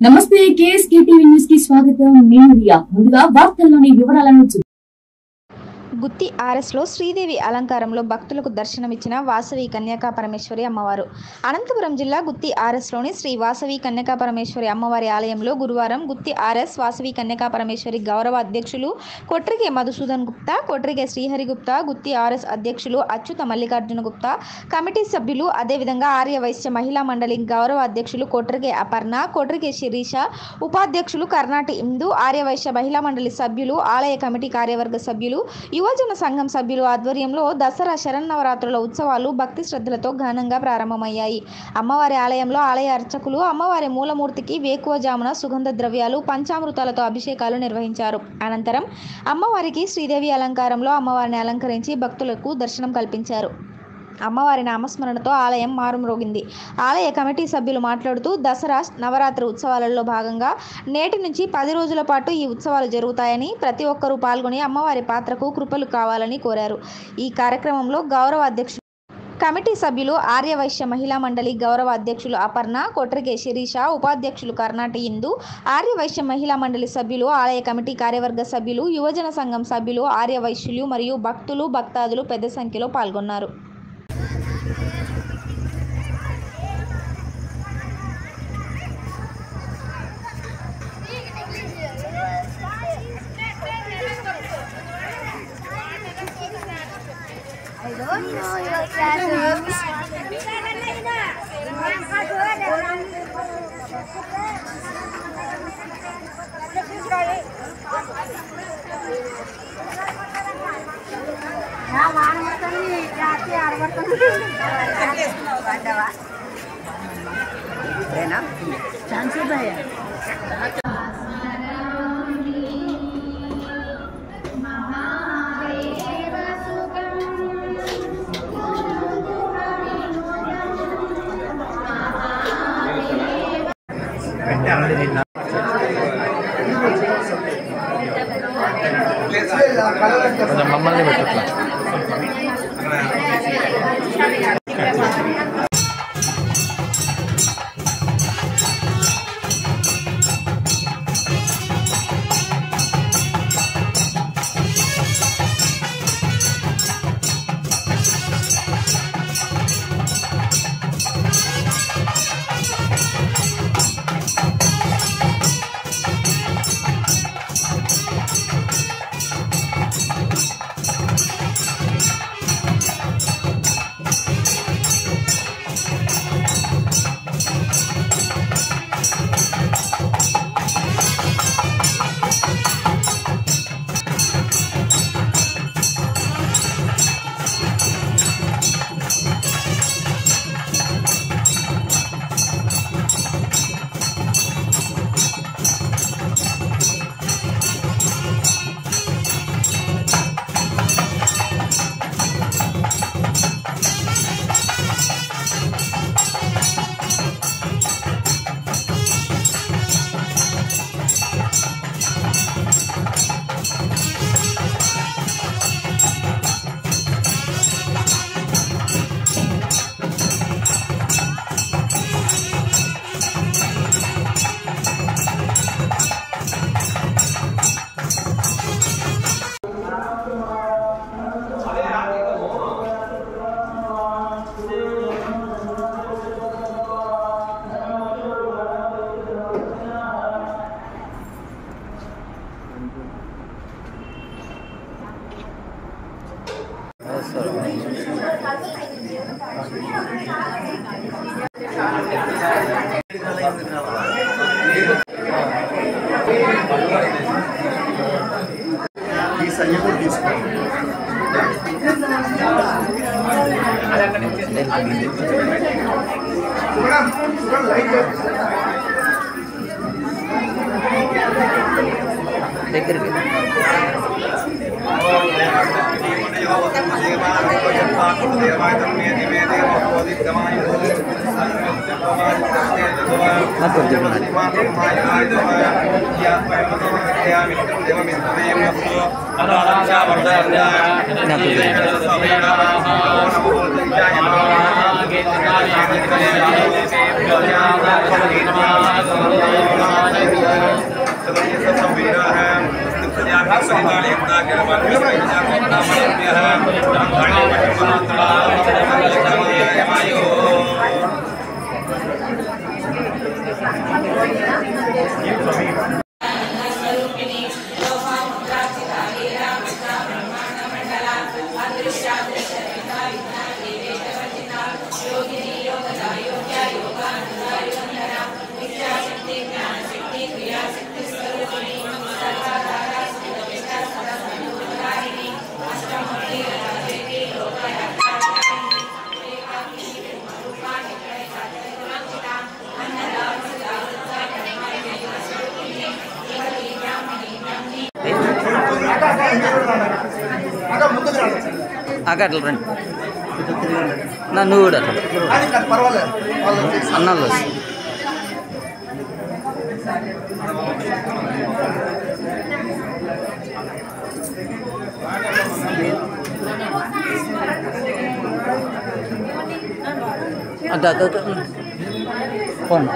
నమస్తే KSK TV news కి స్వాగతం నేను రియా ముందుగా వార్తల్లోని వివరాలను చూ- గుత్తి ఆర్ఎస్లో శ్రీదేవి అలంకారంలో భక్తులకు దర్శనమిచ్చిన వాసవి కన్యకా పరమేశ్వరి అమ్మవారు అనంతపురం జిల్లా గుత్తి ఆర్ఎస్లోని శ్రీ వాసవి కన్యకా పరమేశ్వరి అమ్మవారి ఆలయంలో గురువారం గుత్తి ఆర్ఎస్ వాసవి కన్యకా పరమేశ్వరి గౌరవ అధ్యక్షులు కొట్రిగే మధుసూదన్ గుప్తా కొట్రిగే శ్రీహరి గుప్తా గుత్తి ఆర్ఎస్ అధ్యక్షులు అచ్యుత మల్లికార్జున గుప్తా కమిటీ సభ్యులు అదేవిధంగా ఆర్య వైశ్య మహిళా మండలి గౌరవ అధ్యక్షులు కొట్రిగే అపర్ణ కొట్రిగే శిరీష ఉపాధ్యక్షులు కర్ణాటి ఇందు ఆర్య వైశ్య మహిళా మండలి సభ్యులు ఆలయ కమిటీ కార్యవర్గ సభ్యులు యువజన సంఘం సభ్యులు ఆధ్వర్యంలో దసరా శరన్నవరాత్రుల ఉత్సవాలు భక్తి శ్రద్ధలతో ఘనంగా ప్రారంభమయ్యాయి అమ్మవారి ఆలయంలో ఆలయ అర్చకులు అమ్మవారి మూలమూర్తికి వేకువజామున సుగంధ ద్రవ్యాలు పంచామృతాలతో అభిషేకాలు నిర్వహించారు అనంతరం అమ్మవారికి శ్రీదేవి అలంకారంలో అమ్మవారిని అలంకరించి భక్తులకు దర్శనం కల్పించారు అమ్మవారి నామస్మరణతో ఆలయం మారుమ్రోగింది ఆలయ కమిటీ సభ్యులు మాట్లాడుతూ దసరా నవరాత్రి ఉత్సవాలలో భాగంగా నేటి నుంచి పది రోజుల పాటు ఈ ఉత్సవాలు జరుగుతాయని ప్రతి ఒక్కరూ పాల్గొని అమ్మవారి పాత్రకు కృపలు కావాలని కోరారు ఈ కార్యక్రమంలో గౌరవ అధ్యక్షులు కమిటీ సభ్యులు ఆర్యవైశ్య మహిళా మండలి గౌరవ అధ్యక్షులు అపర్ణ కొట్రిగే శిరీష ఉపాధ్యక్షులు కర్ణాటి ఇందు ఆర్యవైశ్య మహిళా మండలి సభ్యులు ఆలయ కమిటీ కార్యవర్గ సభ్యులు యువజన సంఘం సభ్యులు ఆర్యవైశ్యులు మరియు భక్తులు భక్తాదులు పెద్ద సంఖ్యలో పాల్గొన్నారు I don't know your tattoos. కొంచెం మమ్మల్ని పెట్టట్లా ఈ సంఖ్య కూడా తీసుకోండి దగ్గరికి దేవాయ నాకు వద్దు మరి. నాకు వద్దు. అక్క అట్లా రండి నా నువ్వు కూడా అట్లా అన్నాళ్ళు వస్తుంది అక్క అక్క అక్క ఫోన్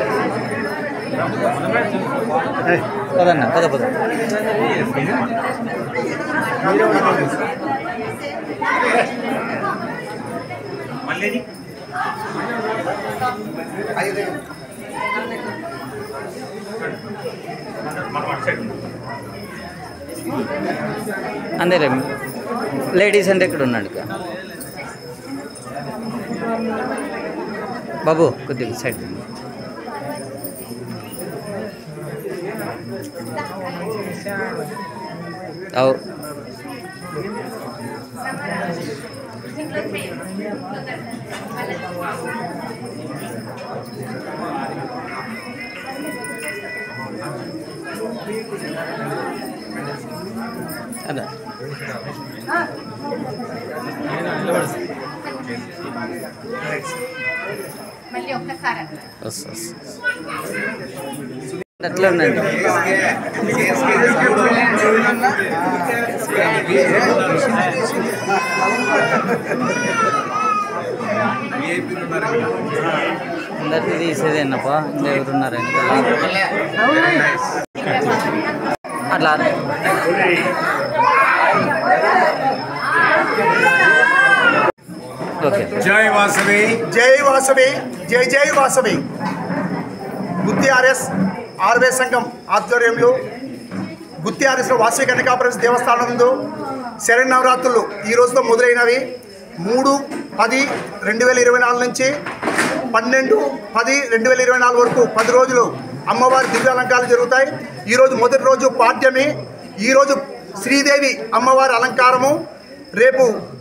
పదన్న పద పద అంతేలే లేడీస్ అంటే ఇక్కడ ఉన్నాడు ఇక. బాబు కొద్దిగా సైడ్ తిరుగు. అవు అదే మళ్ళీ ఒక్కసారి వస్తా అట్లా ఉండండి అందరికీ తీసేదేనప్ప ఇంకా ఎవరున్నారు అట్లా ఓకే జై వాసవి జై వాసవి జై జై వాసవి గుత్తి ఆర్ఎస్ ఆర్వే సంఘం ఆధ్వర్యంలో గుత్తి ఆర్ఎస్లో వాసవి కన్యకాపురం దేవస్థానం నందు శరణ్ నవరాత్రులు ఈ రోజుతో మొదలైనవి మూడు పది రెండు వేల ఇరవై నాలుగు నుంచి పన్నెండు పది రెండు వేల ఇరవై నాలుగు వరకు పది రోజులు అమ్మవారి దివ్యాలంకారాలు జరుగుతాయి ఈరోజు మొదటి రోజు పాడ్యమి ఈరోజు శ్రీదేవి అమ్మవారి అలంకారము రేపు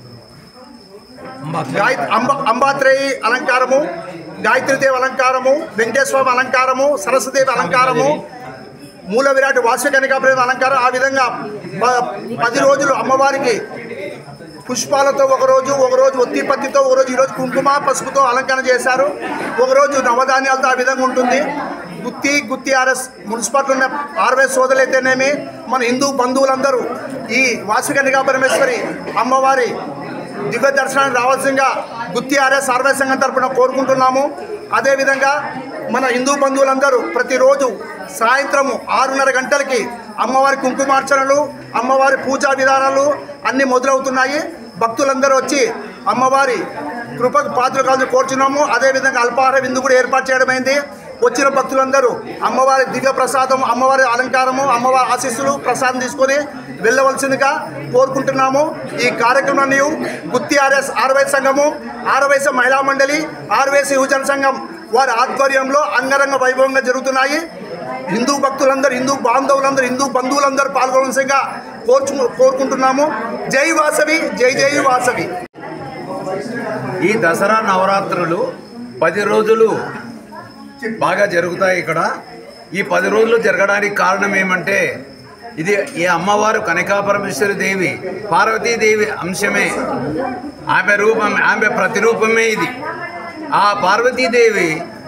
గాయ అంబ అంబాత్రేయి అలంకారము గాయత్రీదేవి అలంకారము వెంకటేశ్వర అలంకారము సరస్వదేవి అలంకారము మూల విరాట్ వాసు కనికాప్రేమ అలంకారం ఆ విధంగా ప- పది రోజులు అమ్మవారికి పుష్పాలతో ఒకరోజు ఒకరోజు ఒత్తి పత్తితో ఒకరోజు ఈరోజు కుంకుమ పసుపుతో అలంకరణ చేశారు ఒకరోజు నవధాన్యాలతో ఆ విధంగా ఉంటుంది గుత్తి గుత్తి ఆర్ఎస్ మున్సిపాలిటీ ఉన్న ఆర్వై సోదరులైతేనేమి మన హిందూ బంధువులందరూ ఈ వాసుకన్నికా పరమేశ్వరి అమ్మవారి దివ్య దర్శనానికి రావాల్సిందిగా గుత్తి ఆర్ఎస్ ఆర్వై సంఘం తరపున కోరుకుంటున్నాము అదేవిధంగా మన హిందూ బంధువులందరూ ప్రతిరోజు సాయంత్రము ఆరున్నర గంటలకి అమ్మవారి కుంకుమార్చనలు అమ్మవారి పూజా విధానాలు అన్నీ మొదలవుతున్నాయి భక్తులందరూ వచ్చి అమ్మవారి కృపకు పాత్రలు కావాలని కోరుచున్నాము అదేవిధంగా అల్పాహార విందు కూడా ఏర్పాటు చేయడమైంది వచ్చిన భక్తులందరూ అమ్మవారి దివ్య ప్రసాదం అమ్మవారి అలంకారము అమ్మవారి ఆశీస్సులు ప్రసాదం తీసుకొని వెళ్ళవలసిందిగా కోరుకుంటున్నాము ఈ కార్యక్రమాన్ని గుత్తి ఆర్ఎస్ ఆర్వై సంఘము ఆర్వైస మహిళా మండలి ఆర్వైసీ యువజన సంఘం వారి ఆధ్వర్యంలో అంగరంగ వైభవంగా జరుగుతున్నాయి హిందూ భక్తులందరూ హిందూ బాంధవులందరూ హిందూ బంధువులందరూ పాల్గొనవలసిందిగా కోర్చు కోరుకుంటున్నాము జై వాసవి జై జై వాసవి ఈ దసరా నవరాత్రులు పది రోజులు బాగా జరుగుతాయి ఇక్కడ ఈ పది రోజులు జరగడానికి కారణం ఏమంటే ఇది ఈ అమ్మవారు కనకాపరమేశ్వరి దేవి పార్వతీదేవి అంశమే ఆమె రూపం ఆమె ప్రతిరూపమే ఇది ఆ పార్వతీదేవి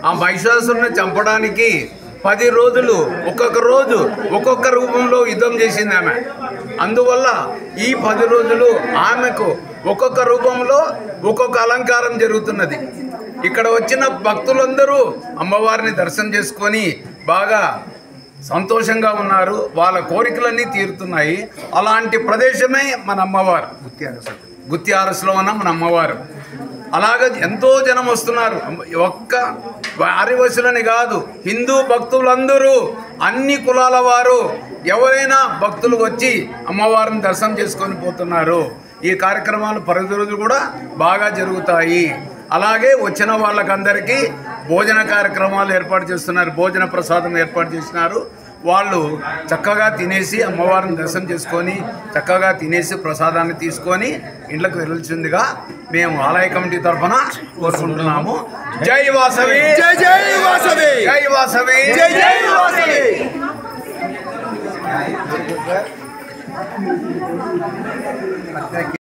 ఆ మహిషాసురుని చంపడానికి పది రోజులు ఒక్కొక్క రోజు ఒక్కొక్క రూపంలో యుద్ధం చేసింది ఆమె అందువల్ల ఈ పది రోజులు ఆమెకు ఒక్కొక్క రూపంలో ఒక్కొక్క అలంకారం జరుగుతున్నది ఇక్కడ వచ్చిన భక్తులందరూ అమ్మవారిని దర్శనం చేసుకొని బాగా సంతోషంగా ఉన్నారు వాళ్ళ కోరికలన్నీ తీరుతున్నాయి అలాంటి ప్రదేశమే మన అమ్మవారు గుత్తి ఆరస్లో ఉన్న మన అమ్మవారు అలాగ ఎంతో జనం వస్తున్నారు ఒక్క ఆర్యవశులని కాదు హిందూ భక్తులందరూ అన్ని కులాల వారు ఎవరైనా భక్తులు వచ్చి అమ్మవారిని దర్శనం చేసుకొని పోతున్నారు ఈ కార్యక్రమాలు ప్రతి రోజు కూడా బాగా జరుగుతాయి అలాగే వచ్చిన వాళ్ళకందరికీ భోజన కార్యక్రమాలు ఏర్పాటు చేస్తున్నారు భోజన ప్రసాదం ఏర్పాటు చేసినారు వాళ్ళు చక్కగా తినేసి అమ్మవారిని దర్శనం చేసుకొని చక్కగా తినేసి ప్రసాదాన్ని తీసుకొని ఇంట్లోకి వెళ్ళాల్సిందిగా మేము ఆలయ కమిటీ తరఫున కోరుకుంటున్నాము జై వాసవి జై జై వాసవి జై వాసవి జై జై వాసవి